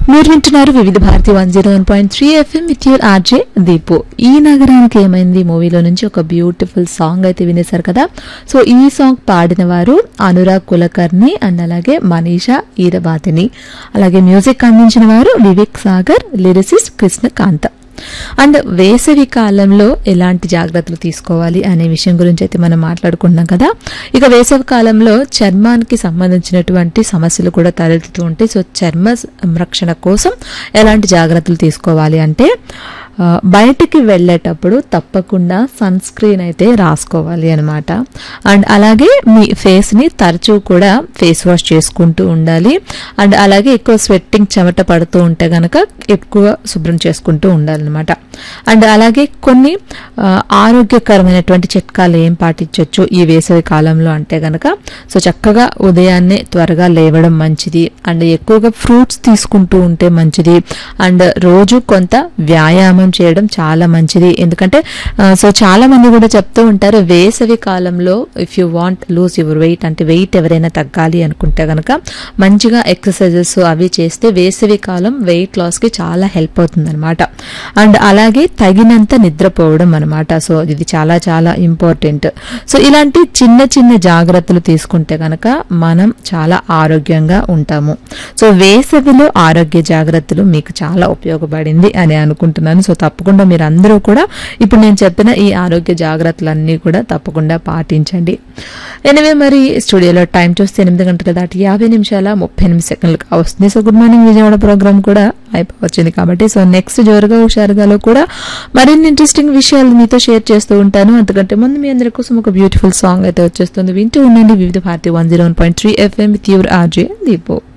మీరు వింటున్నారు Vividh Bharati one zero one point three FM with your RJ Deepu ఈ నగరానికి ఏమైంది మూవీలో నుంచి ఒక బ్యూటిఫుల్ సాంగ్ అయితే వినేశారు కదా సో ఈ సాంగ్ పాడిన వారు అనురాగ్ కులకర్ణి అండ్ అలాగే మనీషా ఈరబాతిని అలాగే మ్యూజిక్ అందించిన వారు వివేక్ సాగర్ లిరిసిస్ట్ కృష్ణకాంత్ అండ్ వేసవి కాలంలో ఎలాంటి జాగ్రత్తలు తీసుకోవాలి అనే విషయం గురించి అయితే మనం మాట్లాడుకుంటున్నాం కదా ఇక వేసవి కాలంలో చర్మానికి సంబంధించినటువంటి సమస్యలు కూడా తలెత్తుతూ ఉంటాయి సో చర్మ సంరక్షణ కోసం ఎలాంటి జాగ్రత్తలు తీసుకోవాలి అంటే ఆ, బయటికి వెళ్ళేటప్పుడు తప్పకుండా సన్ స్క్రీన్ అయితే రాసుకోవాలి అనమాట అండ్ అలాగే మీ ఫేస్ని తరచూ కూడా ఫేస్ వాష్ చేసుకుంటూ ఉండాలి అండ్ అలాగే ఎక్కువ స్వెట్టింగ్ చెమట పడుతూ ఉంటే గనక ఎక్కువ శుభ్రం చేసుకుంటూ ఉండాలన్నమాట అండ్ అలాగే కొన్ని ఆ, ఆరోగ్యకరమైనటువంటి చిట్కాలు ఏం పాటించవచ్చు ఈ వేసవి కాలంలో అంటే గనక సో చక్కగా ఉదయాన్నే త్వరగా లేవడం మంచిది అండ్ ఎక్కువగా ఫ్రూట్స్ తీసుకుంటూ ఉంటే మంచిది అండ్ రోజు కొంత వ్యాయామం చేయడం చాలా మంచిది ఎందుకంటే ఆ, సో చాలా మంది కూడా చెప్తూ ఉంటారు వేసవి కాలంలో if you want lose your weight అంటే వెయిట్ ఎవరైనా తగ్గాలి అనుకుంటే గనక మంచిగా ఎక్సర్సైజెస్ అవి చేస్తే వేసవి కాలం వెయిట్ లాస్ కి చాలా హెల్ప్ అవుతుంది అనమాట అండ్ అలాగే తగినంత నిద్రపోవడం అనమాట సో ఇది చాలా చాలా ఇంపార్టెంట్ సో ఇలాంటి చిన్న చిన్న జాగ్రత్తలు తీసుకుంటే గనక మనం చాలా ఆరోగ్యంగా ఉంటాము సో వేసవిలో ఆరోగ్య జాగ్రత్తలు మీకు చాలా ఉపయోగపడింది అని అనుకుంటున్నాను సో తప్పకుండా మీరు అందరూ కూడా ఇప్పుడు నేను చెప్పిన ఈ ఆరోగ్య జాగ్రత్తలన్నీ కూడా తప్పకుండా పాటించండి ఎనివే మరి స్టూడియోలో టైం చూస్తే ఎనిమిది గంటల దాటి యాభై నిమిషాల ముప్పై ఎనిమిది సెకండ్లు వస్తుంది so good morning Vijayawada programme కూడా అయిపోవచ్చింది కాబట్టి సో నెక్స్ట్ జోరుగా హుషారుగాలో కూడా మరిన్ని ఇంట్రెస్టింగ్ విషయాలు మీతో షేర్ చేస్తూ ఉంటాను అంతకంటే ముందు మీ అందరి కోసం ఒక బ్యూటిఫుల్ సాంగ్ అయితే వచ్చేస్తుంది వింటూ ఉండండి Vividh Bharati one zero one point three FM with your RJ దీపో